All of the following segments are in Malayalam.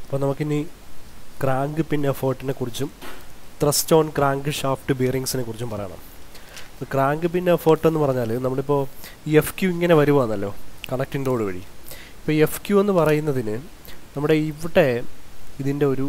അപ്പോൾ നമുക്കിനി ക്രാങ്ക് പിൻ എഫേർട്ടിനെ കുറിച്ചും ത്രസ്റ്റ് ഓൺ ക്രാങ്ക് ഷാഫ്റ്റ് ബിയറിങ്സിനെ കുറിച്ചും പറയണം ക്രാങ്ക് പിൻ എഫേർട്ട് എന്ന് പറഞ്ഞാൽ നമ്മളിപ്പോൾ ഈ എഫ് ക്യൂ ഇങ്ങനെ വരുവാന്നല്ലോ കണക്റ്റിംഗ് റോഡ് വഴി ഇപ്പോൾ എഫ് ക്യൂ എന്ന് പറയുന്നതിന് നമ്മുടെ ഇവിടെ ഇതിൻ്റെ ഒരു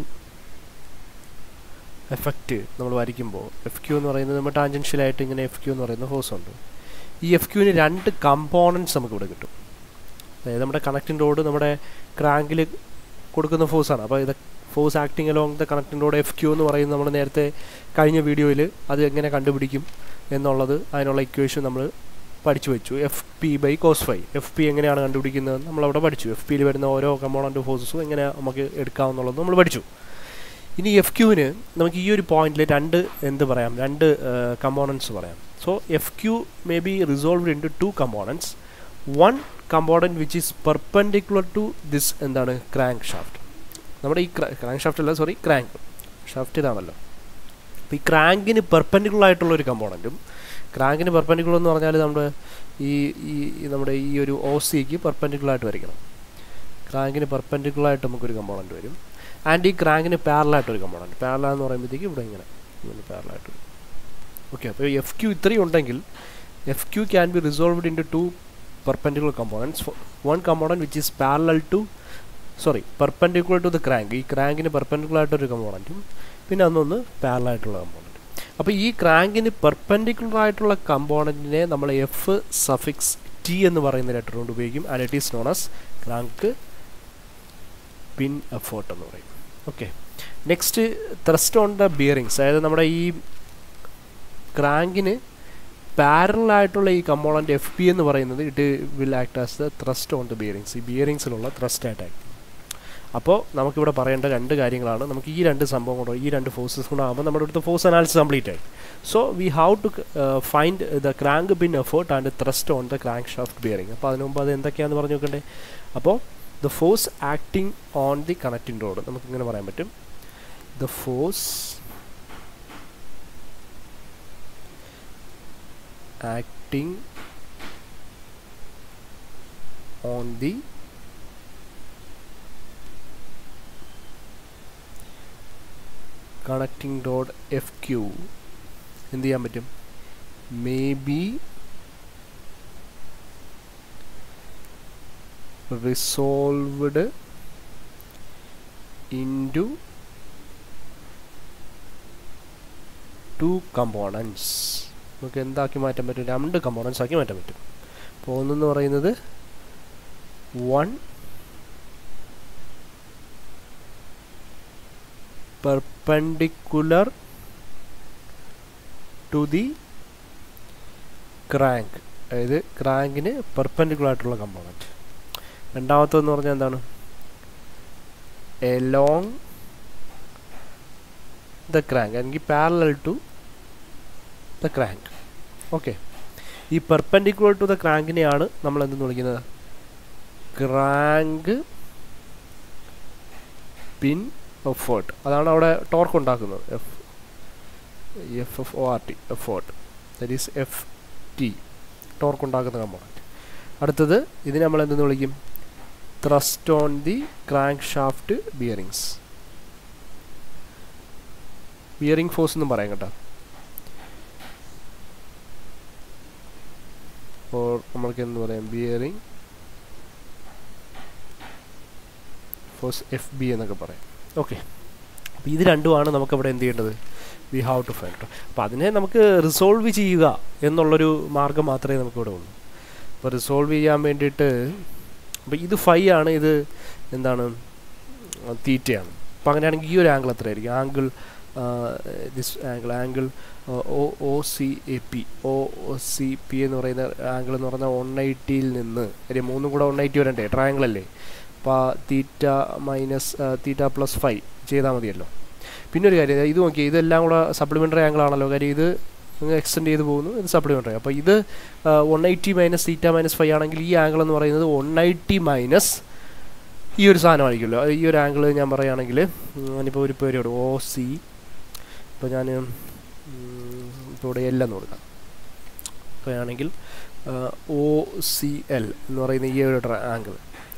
എഫക്റ്റ് നമ്മൾ വരയ്ക്കുമ്പോൾ എഫ് ക്യൂ എന്ന് പറയുന്നത് നമ്മൾ ടാൻജൻഷ്യലായിട്ട് ഇങ്ങനെ എഫ് ക്യൂ എന്ന് പറയുന്ന ഹോസ് ഉണ്ട് ഈ എഫ് ക്യൂവിന് രണ്ട് കമ്പോണൻസ് നമുക്ക് ഇവിടെ കിട്ടും അതായത് നമ്മുടെ കണക്റ്റിംഗ് റോഡ് നമ്മുടെ ക്രാങ്കിൽ കൊടുക്കുന്ന ഫോഴ്സാണ് അപ്പോൾ ഇത് force acting along the connecting rod F Q എന്ന് പറയുന്നത് നമ്മൾ നേരത്തെ കഴിഞ്ഞ വീഡിയോയിൽ അത് എങ്ങനെ കണ്ടുപിടിക്കും എന്നുള്ളത് അതിനുള്ള ഇക്വേഷൻ നമ്മൾ പഠിച്ചു വെച്ചു F P by cos phi F P എങ്ങനെയാണ് കണ്ടുപിടിക്കുന്നത് നമ്മളവിടെ പഠിച്ചു എഫ് പിയിൽ വരുന്ന ഓരോ കമ്പോണൻ്റ് ഫോഴ്സസും എങ്ങനെ നമുക്ക് എടുക്കാമെന്നുള്ളത് നമ്മൾ പഠിച്ചു ഇനി എഫ് ക്യൂവിന് നമുക്ക് ഈ ഒരു പോയിന്റിൽ രണ്ട് എന്ത് പറയാം രണ്ട് കമ്പോണൻസ് പറയാം so F Q may be resolved in to two components one component which is perpendicular to this എന്താണ് ക്രാങ്ക് ഷാഫ്റ്റ് നമ്മുടെ ഈ ക്രാങ്ക് ഷാഫ്റ്റ് അല്ല സോറി ക്രാങ്ക് ഷാഫ്റ്റ് ഇതാണല്ലോ അപ്പോൾ ഈ ക്രാങ്കിന് പെർപെൻഡിക്കുലർ ആയിട്ടുള്ള ഒരു കമ്പോണൻറ്റും ക്രാങ്കിന് പെർപെൻഡിക്കുലർ എന്ന് പറഞ്ഞാൽ നമ്മുടെ ഈ ഈ നമ്മുടെ ഈ ഒരു ഒ സിക്ക് പെർപെൻഡിക്കുലർ ആയിട്ട് വരയ്ക്കണം ക്രാങ്കിന് പെർപെൻഡിക്കുലർ ആയിട്ട് നമുക്കൊരു കമ്പോണൻറ്റ് വരും ആൻഡ് ഈ ക്രാങ്കിന് പാരലായിട്ട് ഒരു കമ്പോണൻറ്റ് പാരല എന്ന് പറയുമ്പോഴത്തേക്ക് ഇവിടെ ഇങ്ങനെ ഇങ്ങനെ പാരലായിട്ട് വരും ഓക്കെ അപ്പോൾ എഫ് ക്യൂ ഇത്രയും ഉണ്ടെങ്കിൽ F Q can be resolved in to two perpendicular components one component which is parallel to sorry perpendicular to the crank ഈ ക്രാങ്കിന് പെർപെൻഡിക്കുലർ ആയിട്ടൊരു കമ്പോണൻറ്റും പിന്നെ അന്നൊന്ന് പാരലായിട്ടുള്ള കമ്പോണൻറ്റ് അപ്പോൾ ഈ ക്രാങ്കിന് പെർപെൻഡിക്കുലർ ആയിട്ടുള്ള കമ്പോണൻറ്റിനെ നമ്മൾ എഫ് സഫിക്സ് ടി എന്ന് പറയുന്ന ലെറ്റർ കൊണ്ട് ഉപയോഗിക്കും and it is known as crank pin effort എന്ന് പറയും okay next thrust on the bearings അതായത് നമ്മുടെ ഈ ക്രാങ്കിന് പാരലായിട്ടുള്ള ഈ കമ്പോണൻ്റ് എഫ് പി എന്ന് പറയുന്നത് it will act as the thrust on the bearings ഈ ബിയറിങ്സിലുള്ള ത്രസ്റ്റ് ആയിട്ട് ആക്ട് അപ്പോൾ നമുക്കിവിടെ പറയേണ്ട രണ്ട് കാര്യങ്ങളാണ് നമുക്ക് ഈ രണ്ട് സംഭവം കൊണ്ടോ ഈ രണ്ട് ഫോഴ്സസ് കൊണ്ടാകുമ്പോൾ നമ്മുടെ അടുത്ത ഫോഴ്സ് അനാലിസിസ് കംപ്ലീറ്റ് ആയി so we how to find the crank pin effort and thrust on the crank shaft bearing അപ്പോൾ അതിനു മുമ്പ് അത് എന്തൊക്കെയാണെന്ന് പറഞ്ഞു നോക്കണ്ടേ അപ്പോൾ the force acting on the connecting rod നമുക്കിങ്ങനെ പറയാൻ പറ്റും the force acting on the connecting rod F Q എന്ത് ചെയ്യാൻ പറ്റും may be resolved into two components നമുക്ക് എന്താക്കി മാറ്റാൻ പറ്റും രണ്ട് കമ്പോണൻസ് ആക്കി മാറ്റാൻ പറ്റും അപ്പോൾ ഒന്നെന്ന് പറയുന്നത് one perpendicular to the crank അതായത് ക്രാങ്കിന് പെർപെൻഡിക്കുലർ ആയിട്ടുള്ള കമ്പോണൻറ്റ് രണ്ടാമത്തെന്ന് പറഞ്ഞാൽ എന്താണ് എലോങ് ദ ക്രാങ്ക് അല്ലെങ്കിൽ parallel to the crank okay ഈ പെർപെൻഡിക്കുലർ ടു ദ ക്രാങ്കിനെയാണ് നമ്മൾ എന്തെന്ന് വിളിക്കുന്നത് ക്രാങ്ക് പിൻ എഫേർട്ട് അതാണ് അവിടെ ടോർക്ക് ഉണ്ടാക്കുന്നത് F F F O R T effort that is F T torque ഉണ്ടാക്കുന്ന കമ്പോണൻറ്റ് അടുത്തത് ഇതിനെ നമ്മൾ എന്തെന്ന് വിളിക്കും thrust on the crank shaft bearings bearing force എന്നും പറയാം കേട്ടോ അപ്പോൾ നമ്മൾക്ക് എന്ത് പറയാം ബിയറിംഗ് ഫോഴ്സ് എഫ് ബി എന്നൊക്കെ പറയാം ഓക്കെ അപ്പോൾ ഇത് രണ്ടുമാണ് നമുക്കവിടെ എന്ത് ചെയ്യേണ്ടത് വി ഹാവ് ടു ഫൈൻഡ് അപ്പോൾ അതിനെ നമുക്ക് റിസോൾവ് ചെയ്യുക എന്നുള്ളൊരു മാർഗം മാത്രമേ നമുക്കിവിടെ ഉള്ളൂ അപ്പോൾ റിസോൾവ് ചെയ്യാൻ വേണ്ടിയിട്ട് അപ്പോൾ ഇത് ഫൈ ആണ് ഇത് എന്താണ് തീറ്റയാണ് അപ്പോൾ അങ്ങനെയാണെങ്കിൽ ഈ ഒരു ആംഗിൾ എത്രയായിരിക്കും angle this angle angle O O C A P O C P എന്ന് പറയുന്ന ആംഗിൾ എന്ന് പറഞ്ഞാൽ വൺ എയ്റ്റിയിൽ നിന്ന് ഒരു മൂന്നും കൂടെ വൺ എയ്റ്റി വരണ്ടേ ട്രയാങ്കിൾ അല്ലേ അപ്പോൾ theta minus theta plus five ചെയ്താൽ മതിയല്ലോ പിന്നെ ഒരു കാര്യം ഇത് നോക്കിയാൽ ഇതെല്ലാം കൂടെ സപ്ലിമെൻ്ററി ആംഗിൾ ആണല്ലോ കാര്യം ഇത് എക്സ്റ്റെൻഡ് ചെയ്ത് പോകുന്നു ഇത് സപ്ലിമെൻ്ററി അപ്പോൾ ഇത് one eighty minus theta minus five ആണെങ്കിൽ ഈ ആംഗിൾ എന്ന് പറയുന്നത് വൺ എയ്റ്റി മൈനസ് ഈ ഒരു സാധനമായിരിക്കുമല്ലോ ഈ ഒരു ആംഗിൾ ഞാൻ പറയുകയാണെങ്കിൽ ഞാനിപ്പോൾ ഒരു പേരോട് ഒ സി ഇപ്പോൾ ഞാൻ ഇപ്പോൾ ഇവിടെ എൽ എന്ന് കൊടുക്കാം അപ്പോൾ ആണെങ്കിൽ ഒ സി എൽ എന്ന് പറയുന്ന ഈ ഒരു ആംഗിൾ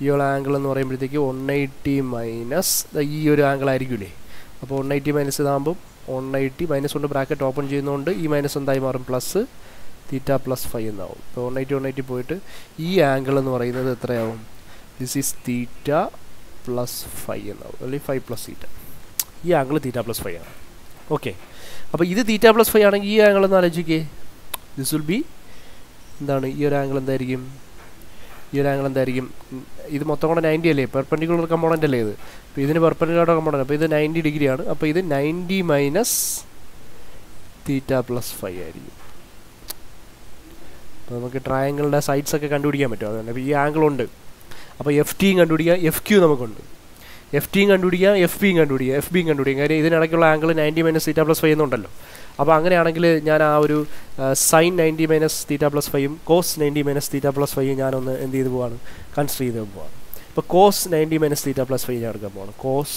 ഈ ഒരു ആംഗിൾ എന്ന് പറയുമ്പോഴത്തേക്ക് വൺ എയ്റ്റി മൈനസ് ഈ ഒരു ആംഗിൾ ആയിരിക്കില്ലേ അപ്പോൾ വൺ എയ്റ്റി മൈനസ് ഇതാകുമ്പോൾ വൺ എയ്റ്റി മൈനസ് കൊണ്ട് ബ്രാക്കറ്റ് ഓപ്പൺ ചെയ്യുന്നതുകൊണ്ട് ഈ മൈനസ് എന്തായി മാറും പ്ലസ് തീറ്റ പ്ലസ് ഫൈവ് എന്നാവും ഇപ്പോൾ വൺ എയ്റ്റി വൺ എയ്റ്റി പോയിട്ട് ഈ ആംഗിൾ എന്ന് പറയുന്നത് എത്രയാവും this is theta plus five എന്നാവും അല്ലെങ്കിൽ ഫൈവ് പ്ലസ് തീറ്റ ഈ ആംഗിൾ തീറ്റ പ്ലസ് ഫൈവ് ആണ് ഓക്കെ അപ്പോൾ ഇത് തീറ്റ പ്ലസ് ഫൈവ് ആണെങ്കിൽ ഈ ആംഗിൾ ഒന്ന് ആലോചിക്കേ ദിസ് വിൽ ബി എന്താണ് ഈ ഒരു ആംഗിൾ എന്തായിരിക്കും ഈ ഒരു ആംഗിൾ എന്തായിരിക്കും ഉം, ഇത് മൊത്തം കൂടെ നയൻറ്റി അല്ലേ പെർപ്പൻഡിക്കുലർ കമ്പോണൻ്റ് അല്ലേ ഇത് അപ്പോൾ ഇതിന് പെർപ്പൻഡിക്കുലർ കമ്പോണൻ്റ് അപ്പോൾ ഇത് നയൻറ്റി ഡിഗ്രി ആണ് അപ്പോൾ ഇത് ninety minus theta plus five ആയിരിക്കും അപ്പോൾ നമുക്ക് ട്രയാങ്കിളിൻ്റെ സൈഡ്സ് ഒക്കെ കണ്ടുപിടിക്കാൻ പറ്റും അതുകൊണ്ട് അപ്പോൾ ഈ ആംഗിൾ ഉണ്ട് അപ്പോൾ എഫ് ടിയും കണ്ടുപിടിക്കാം എഫ് ക്യൂ നമുക്കുണ്ട് എഫ് ടിയും കണ്ടുപിടിക്കാം എഫ് ബിയും കണ്ടുപിടിക്കാം എഫ് ബിയും കണ്ടുപിടിക്കാം കാര്യം ഇതിനിടയ്ക്കുള്ള angle ninety minus theta plus five എന്നുണ്ടല്ലോ അപ്പോൾ അങ്ങനെയാണെങ്കിൽ ഞാൻ ആ ഒരു sine ninety minus theta plus ഫൈവും cos ninety minus theta plus five ഞാനൊന്ന് എന്ത് ചെയ്ത് പോവാണ് കൺസിഡർ ചെയ്ത് പോവാണ് ഇപ്പോൾ cos ninety minus theta plus five ഞാൻ എടുക്കാൻ പോവാണ് cos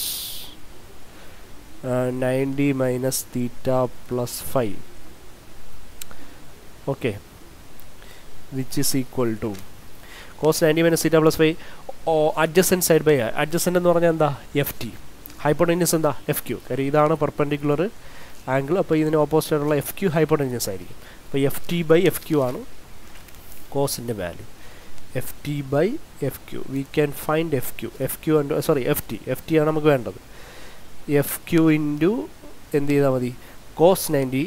ninety minus theta plus five okay which is equal to cos ninety minus theta plus five O adjacent side by adjacent എന്ന് പറഞ്ഞാൽ എന്താ എഫ് ടി ഹൈപ്പോട്ടൻസ് എന്താ എഫ് ക്യൂ കാര്യം ഇതാണ് പെർപെൻഡിക്കുലർ ആംഗിൾ അപ്പോൾ ഇതിന് ഓപ്പോസിറ്റ് ആയിട്ടുള്ള എഫ് ക്യൂ ഹൈപ്പോട്ടൻസ് ആയിരിക്കും അപ്പോൾ F T by F Q ആണ് കോസിൻ്റെ value F T by F Q we can find F Q F Q and sorry F T F T ആണ് നമുക്ക് വേണ്ടത് എഫ് ക്യൂ ഇൻറ്റു എന്ത് ചെയ്താൽ മതി cos ninety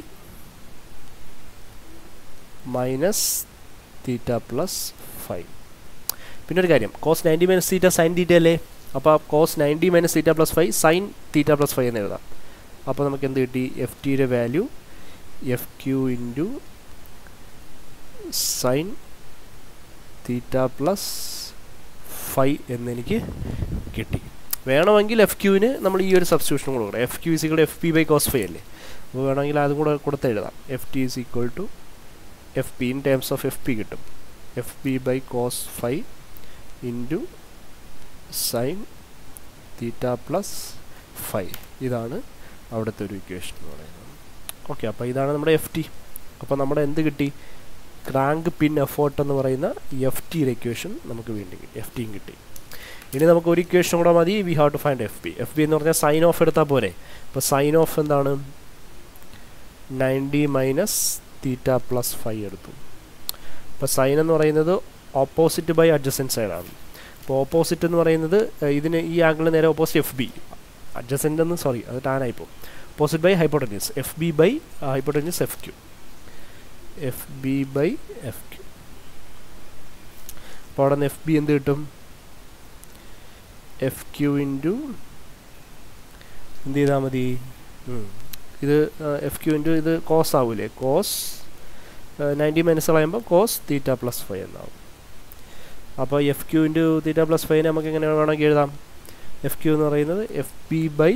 minus theta plus five പിന്നെ ഒരു കാര്യം cos ninety minus theta sine theta അല്ലേ അപ്പോൾ cos ninety minus theta plus five sine theta plus five എന്ന് എഴുതാം അപ്പോൾ നമുക്ക് എന്ത് കിട്ടി എഫ് ടിയുടെ value F Q into sine theta plus five എന്നെനിക്ക് കിട്ടി വേണമെങ്കിൽ എഫ് ക്യൂവിന് നമ്മൾ ഈ ഒരു സബ്സ്റ്റിറ്റ്യൂഷൻ കൊടുക്കണം F Q is equal F P by cos five അല്ലേ അപ്പോൾ വേണമെങ്കിൽ അതും കൂടെ കൊടുത്ത് എഴുതാം F T is equal to F P in terms of F P കിട്ടും F P by cos five into sine theta plus five ഇതാണ് അവിടുത്തെ ഒരു ഇക്വേഷൻ എന്ന് പറയുന്നത് ഓക്കെ അപ്പോൾ ഇതാണ് നമ്മുടെ എഫ് ടി അപ്പോൾ നമ്മുടെ എന്ത് കിട്ടി ക്രാങ്ക് പിൻ എഫോർട്ട് എന്ന് പറയുന്ന എഫ് ടിയുടെ ഇക്വേഷൻ നമുക്ക് വീണ്ടും കിട്ടി എഫ് ടിയും കിട്ടി ഇനി നമുക്ക് ഒരു ഇക്വേഷൻ കൂടെ മതി we have to find F P F P എന്ന് പറഞ്ഞാൽ സൈൻ ഓഫ് എടുത്താൽ പോരെ അപ്പോൾ സൈൻ ഓഫ് എന്താണ് ninety minus theta plus five എടുത്തു അപ്പോൾ സൈൻ എന്ന് പറയുന്നത് ഓപ്പോസിറ്റ് ബൈ അഡ്ജസൻറ്റ് സൈഡാണ് അപ്പോൾ ഓപ്പോസിറ്റ് എന്ന് പറയുന്നത് ഏഹ്, ഇതിന് ഈ ആംഗിൾ നേരെ ഓപ്പോസിറ്റ് എഫ് ബി അഡ്ജസൻ്റ് എന്ന് സോറി അത് ടാനായിപ്പോൾ opposite by hypotenuse F B by hypotenuse F Q F B by F Q അപ്പോൾ അവിടെ നിന്ന് എഫ് ബി എന്ത് കിട്ടും എഫ് ക്യൂ ഇൻറ്റു എന്ത് ചെയ്താൽ മതി ഉം. ഇത് എഫ് ക്യൂ ഇൻറ്റു ഇത് കോസ് ആവൂലേ കോസ് നയൻറ്റി മൈനസ് കളയുമ്പോൾ കോസ് തീറ്റ പ്ലസ് ഫൈവ് എന്നാവും അപ്പോൾ F Q into theta plus ഫൈവിനെ നമുക്ക് എങ്ങനെ വേണമെങ്കിൽ എഴുതാം എഫ് ക്യൂ എന്ന് പറയുന്നത് F P by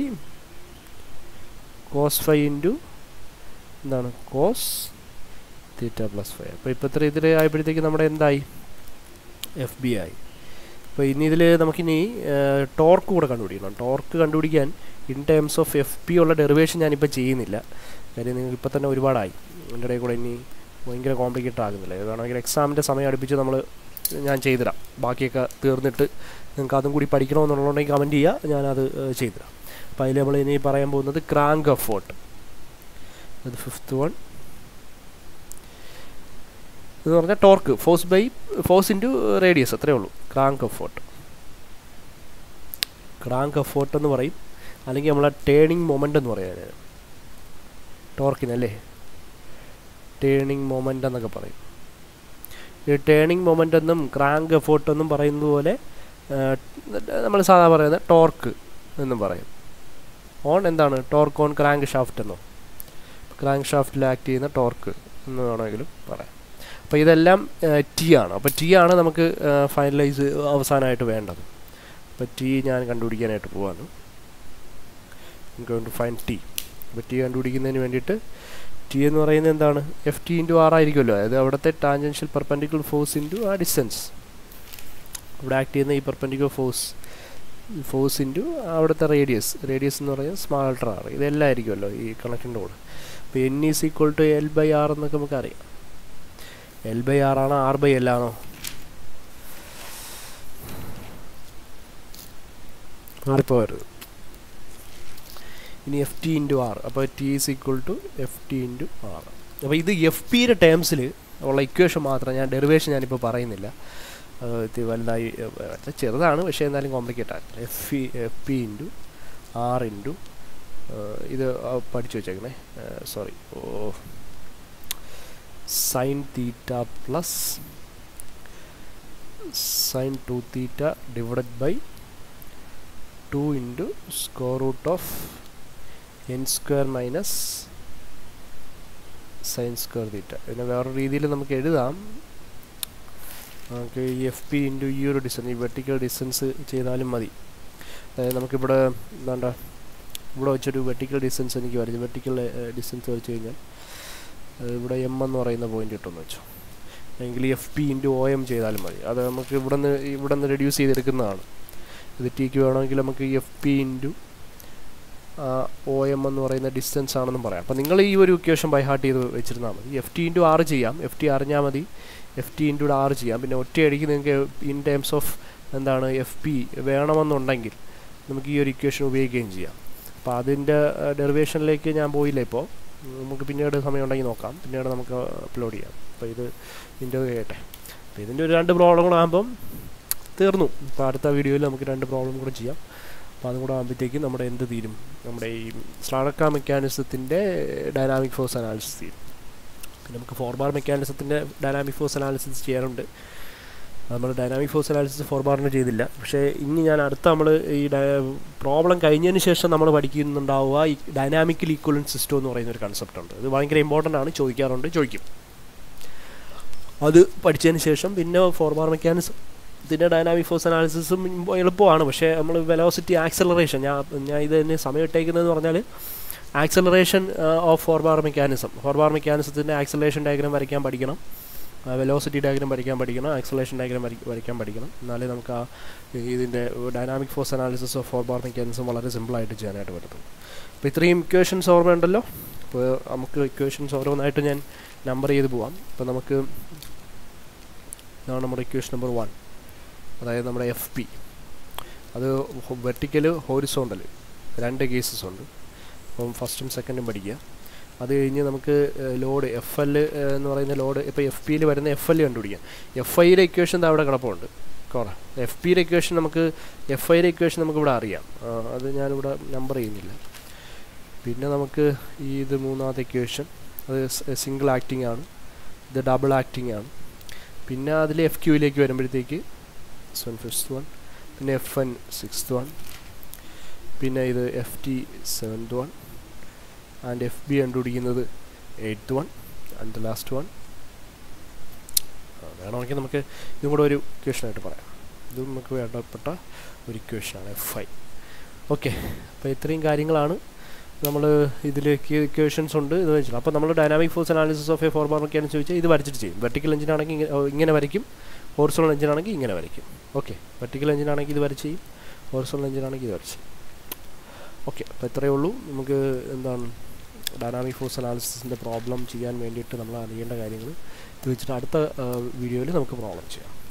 cos five into എന്താണ് കോസ് തീറ്റ പ്ലസ് ഫൈവ് അപ്പോൾ ഇപ്പോൾ ഇത്ര ഇതിൽ ആയപ്പോഴത്തേക്ക് നമ്മുടെ എന്തായി എഫ് ബി ആയി അപ്പോൾ ഇനി ഇതിൽ നമുക്കിനി ടോർക്ക് കൂടെ കണ്ടുപിടിക്കണം ടോർക്ക് കണ്ടുപിടിക്കാൻ in terms of F P ഉള്ള ഡെറിവേഷൻ ഞാനിപ്പോൾ ചെയ്യുന്നില്ല കാര്യം നിങ്ങൾക്ക് ഇപ്പോൾ തന്നെ ഒരുപാടായി എൻ്റെ ഇടയിൽ കൂടെ ഇനി ഭയങ്കര കോംപ്ലിക്കേറ്റഡ് ആകുന്നില്ല ഇത് വേണമെങ്കിൽ എക്സാമിൻ്റെ സമയം അടുപ്പിച്ച് നമ്മൾ ഞാൻ ചെയ്തിടാം ബാക്കിയൊക്കെ തീർന്നിട്ട് നിങ്ങൾക്ക് അതും കൂടി പഠിക്കണമെന്നുള്ളതുണ്ടെങ്കിൽ കമൻറ്റ് ചെയ്യുക ഞാനത് ഏഹ്, ചെയ്തിടാം അപ്പോൾ അതിൽ നമ്മൾ ഇനി പറയാൻ പോകുന്നത് ക്രാങ്ക് എഫോർട്ട് അത് ഫിഫ്ത്ത് വൺ എന്ന് പറഞ്ഞാൽ torque force by force into radius അത്രേ ഉള്ളൂ ക്രാങ്ക് എഫോർട്ട് ക്രാങ്ക് എഫോർട്ട് എന്ന് പറയും അല്ലെങ്കിൽ നമ്മളെ ടേണിംഗ് മൊമെൻ്റ് എന്ന് പറയാൻ ടോർക്കിനല്ലേ ടേണിംഗ് മൊമെൻ്റ് എന്നൊക്കെ പറയും ഈ ടേണിംഗ് മൊമെൻ്റ് എന്നും ക്രാങ്ക് എഫോർട്ട് എന്നും പറയുന്നത് പോലെ നമ്മൾ സാധാരണ പറയുന്ന ടോർക്ക് എന്നും പറയും ഓൺ എന്താണ് ടോർക്ക് ഓൺ ക്രാങ്ക് ഷാഫ്റ്റ് എന്നോ ക്രാങ്ക് ഷാഫ്റ്റിൽ ആക്ട് ചെയ്യുന്ന ടോർക്ക് എന്ന് വേണമെങ്കിലും പറയാം അപ്പോൾ ഇതെല്ലാം ടി ആണ് അപ്പോൾ ടി ആണ് നമുക്ക് ഫൈനലൈസ് അവസാനമായിട്ട് വേണ്ടത് അപ്പോൾ ടി ഞാൻ കണ്ടുപിടിക്കാനായിട്ട് പോവാണ് ഗോയിങ് ടു ഫൈൻ ടി അപ്പോൾ ടി കണ്ടുപിടിക്കുന്നതിന് വേണ്ടിയിട്ട് ടി എന്ന് പറയുന്നത് എന്താണ് എഫ് ടി ഇൻറ്റു ആർ ആയിരിക്കുമല്ലോ അതായത് അവിടുത്തെ ടാൻജൻഷ്യൽ പെർപെൻഡിക്കുലർ ഫോഴ്സ് ഇൻറ്റു ആ ഡിസ്റ്റൻസ് അവിടെ ആക്ട് ചെയ്യുന്ന ഈ പെർപെൻഡിക്കുലർ ഫോഴ്സ് ഫോഴ്സ് ഇൻറ്റു അവിടുത്തെ റേഡിയസ് റേഡിയസ് എന്ന് പറയുന്നത് സ്മാൾ അൾട്ര ആർ ഇതെല്ലാം ആയിരിക്കുമല്ലോ ഈ കണക്റ്റിൻ്റെ കൂടെ അപ്പോൾ N is equal to L by R എന്നൊക്കെ നമുക്കറിയാം എൽ ബൈ ആർ ആണോ ആർ ബൈ എൽ ആണോ മാറിപ്പോകരുത് ഇനി എഫ് ടി ഇൻറ്റു ആർ അപ്പോൾ T is equal to F T into R അപ്പോൾ ഇത് എഫ് പിയുടെ ടേംസിൽ ഉള്ള ഇക്വേഷൻ മാത്രം ഞാൻ ഡെറിവേഷൻ ഞാനിപ്പോൾ പറയുന്നില്ല ഇത് വലുതായി ചെറുതാണ് പക്ഷേ എന്നാലും കോംപ്ലിക്കേറ്റ് ആണ് F P F P into R into ഇത് പഠിച്ചു വെച്ചേക്കണേ sorry oh sine theta plus sine two theta divided by two into square root of N square minus sine square theta പിന്നെ വേറൊരു രീതിയിൽ നമുക്ക് എഴുതാം നമുക്ക് ഈ എഫ് പി ഇൻറ്റു ഈ ഒരു ഡിസ്റ്റൻസ് ഈ വെർട്ടിക്കൽ ഡിസ്റ്റൻസ് ചെയ്താലും മതി അതായത് നമുക്കിവിടെ എന്താണ്ട ഇവിടെ വെച്ചൊരു വെർട്ടിക്കൽ ഡിസ്റ്റൻസ് എനിക്ക് വരച്ചു വെർട്ടിക്കൽ ഡിസ്റ്റൻസ് വരച്ച് കഴിഞ്ഞാൽ ഇവിടെ എം എന്ന് പറയുന്ന പോയിന്റ് കിട്ടുമെന്ന് വെച്ചു എങ്കിൽ F P into O M ചെയ്താലും മതി അത് നമുക്ക് ഇവിടെ നിന്ന് ഇവിടെ നിന്ന് റെഡ്യൂസ് ചെയ്തെടുക്കുന്നതാണ് ഇത് ടിക്ക് വേണമെങ്കിൽ നമുക്ക് F P into O M എന്ന് പറയുന്ന ഡിസ്റ്റൻസ് ആണെന്നും പറയാം അപ്പോൾ നിങ്ങൾ ഈ ഒരു ഇക്വേഷൻ ബൈ ഹാർട്ട് ചെയ്ത് വെച്ചിരുന്നാൽ മതി എഫ് ടി ഇൻറ്റു ആറ് ചെയ്യാം എഫ് ടി അറിഞ്ഞാൽ മതി എഫ് ടി ഇൻറ്റു ആറ് ചെയ്യാം പിന്നെ ഒറ്റയടിക്ക് നിങ്ങൾക്ക് ഇൻ ടേംസ് ഓഫ് എന്താണ് എഫ് പി വേണമെന്നുണ്ടെങ്കിൽ നമുക്ക് ഈ ഒരു ഇക്വേഷൻ ഉപയോഗിക്കുകയും ചെയ്യാം അപ്പോൾ അതിൻ്റെ ഡെറിവേഷനിലേക്ക് ഞാൻ പോയില്ല ഇപ്പോൾ നമുക്ക് പിന്നീട് സമയം ഉണ്ടെങ്കിൽ നോക്കാം പിന്നീട് നമുക്ക് അപ്ലോഡ് ചെയ്യാം അപ്പോൾ ഇത് ഇൻ്റർവ്യൂ ചെയ്യട്ടെ അപ്പോൾ ഇതിൻ്റെ ഒരു രണ്ട് പ്രോബ്ലങ്ങളാകുമ്പം തീർന്നു അപ്പോൾ അടുത്ത വീഡിയോയിൽ നമുക്ക് രണ്ട് പ്രോബ്ലം കൂടെ ചെയ്യാം അപ്പോൾ അതും കൂടെ ആകുമ്പോഴത്തേക്കും നമ്മുടെ എന്ത് തീരും നമ്മുടെ ഈ സ്ട്രാഡക്ക മെക്കാനിസത്തിൻ്റെ ഡൈനാമിക് ഫോഴ്സ് അനാലിസിസ് തീരും പിന്നെ നമുക്ക് ഫോർ ബാർ മെക്കാനിസത്തിൻ്റെ ഡൈനാമിക് ഫോഴ്സ് അനാലിസിസ് ചെയ്യാറുണ്ട് നമ്മൾ ഡൈനാമിക് ഫോഴ്സ് അനാലിസിസ് ഫോർ ബാറിന് ചെയ്തില്ല പക്ഷേ ഇനി ഞാൻ അടുത്ത നമ്മൾ ഈ പ്രോബ്ലം കഴിഞ്ഞതിന് ശേഷം നമ്മൾ പഠിക്കുന്നുണ്ടാവുക ഈ ഡൈനാമിക്കൽ ഈക്വലൻ സിസ്റ്റം എന്ന് പറയുന്ന ഒരു കൺസെപ്റ്റ് ഉണ്ട് ഇത് ഭയങ്കര ഇമ്പോർട്ടൻ്റ് ആണ് ചോദിക്കാറുണ്ട് ചോദിക്കും അത് പഠിച്ചതിന് ശേഷം പിന്നെ ഫോർ ബാർ മെക്കാനിസം ഇതിൻ്റെ ഡൈനാമിക് ഫോഴ്സ് അനാലിസിസും എളുപ്പമാണ് പക്ഷേ നമ്മൾ വെലോസിറ്റി ആക്സലറേഷൻ ഞാൻ ഞാൻ ഇത് തന്നെ സമയം ഇട്ടേക്കുന്നതെന്ന് പറഞ്ഞാൽ acceleration of four bar mechanism four bar മെക്കാനിസത്തിൻ്റെ ആക്സലറേഷൻ ഡയഗ്രാം വരയ്ക്കാൻ പഠിക്കണം വെലോസിറ്റി ഡയഗ്രാം വരയ്ക്കാൻ പഠിക്കണം ആക്സലേഷൻ ഡയഗ്രാം വരയ്ക്കാൻ പഠിക്കണം എന്നാലേ നമുക്ക് ആ ഇതിൻ്റെ dynamic force analysis of four bar mechanism വളരെ സിമ്പിളായിട്ട് ചെയ്യാനായിട്ട് പറ്റത്തുള്ളൂ അപ്പോൾ ഇത്രയും ഇക്വേഷൻസ് ഓർമ്മയുണ്ടല്ലോ അപ്പോൾ നമുക്ക് ഇക്വേഷൻസ് ഓരോന്നായിട്ട് ഞാൻ നമ്പർ ചെയ്ത് പോവാം അപ്പോൾ നമുക്ക് ഇതാണ് നമ്മുടെ ഇക്വേഷൻ നമ്പർ വൺ അതായത് നമ്മുടെ എഫ് പി അത് വെർട്ടിക്കൽ ഹോറിസോണ്ടൽ രണ്ട് കേസസ് ഉണ്ട് അപ്പം ഫസ്റ്റും സെക്കൻഡും പഠിക്കുക അത് കഴിഞ്ഞ് നമുക്ക് ലോഡ് എഫ് എൽ എന്ന് പറയുന്ന ലോഡ് ഇപ്പോൾ എഫ് പിയിൽ വരുന്ന എഫ് എൽ കണ്ടുപിടിക്കാം എഫ് ഐയുടെ ഇക്വേഷൻ അവിടെ കിടപ്പുണ്ട് കോറ എഫ് പിയുടെ ഇക്വേഷൻ നമുക്ക് എഫ് ഐയുടെ ഇക്വേഷൻ നമുക്കിവിടെ അറിയാം അത് ഞാനിവിടെ നമ്പർ ചെയ്യുന്നില്ല പിന്നെ നമുക്ക് ഈ ഇത് മൂന്നാമത്തെ ഇക്വേഷൻ അത് സിംഗിൾ ആക്ടിംഗ് ആണ് ഇത് ഡബിൾ ആക്ടിംഗ് ആണ് പിന്നെ അതിൽ എഫ് ക്യൂയിലേക്ക് വരുമ്പോഴത്തേക്ക് വൺ ഫിഫ്ത്ത് വൺ പിന്നെ എഫ് എൻ സിക്സ്ത് വൺ പിന്നെ ഇത് F T seventh one and F B കണ്ടുപിടിക്കുന്നത് eighth one and the last one വേണമെങ്കിൽ നമുക്ക് ഇതും കൂടെ ഒരു ഇക്വേഷനായിട്ട് പറയാം ഇതും നമുക്ക് വേണ്ടപ്പെട്ട ഒരു ഇക്വേഷനാണ് എഫ് ഐ ഓക്കെ അപ്പോൾ ഇത്രയും കാര്യങ്ങളാണ് നമ്മൾ ഇതിലേക്ക് ഇക്വേഷൻസ് ഉണ്ട് ഇത് വെച്ചിട്ട് അപ്പോൾ നമ്മൾ dynamic force analysis of a four ബാർമൊക്കെയാണ് ചോദിച്ചാൽ ഇത് വരച്ചിട്ട് ചെയ്യും വെർട്ടിക്കൽ എഞ്ചിനാണെങ്കിൽ ഇങ്ങനെ വരയ്ക്കും ഹോർസോൾ എഞ്ചിനാണെങ്കിൽ ഇങ്ങനെ വരയ്ക്കും ഓക്കെ വെർട്ടിക്കൽ എഞ്ചിനാണെങ്കിൽ ഇത് വരച്ച് ചെയ്യും ഹോർസോൾ എഞ്ചിനാണെങ്കിൽ ഇത് വരച്ച് ഓക്കെ അപ്പോൾ ഇത്രയേ ഉള്ളൂ നമുക്ക് എന്താണ് ഡൈനാമിക് ഫോഴ്സ് അനാലിസിസിൻ്റെ പ്രോബ്ലം ചെയ്യാൻ വേണ്ടിയിട്ട് നമ്മൾ അറിയേണ്ട കാര്യങ്ങൾ ഇത് വെച്ചിട്ട് അടുത്ത വീഡിയോയിൽ നമുക്ക് പ്രോബ്ലം ചെയ്യാം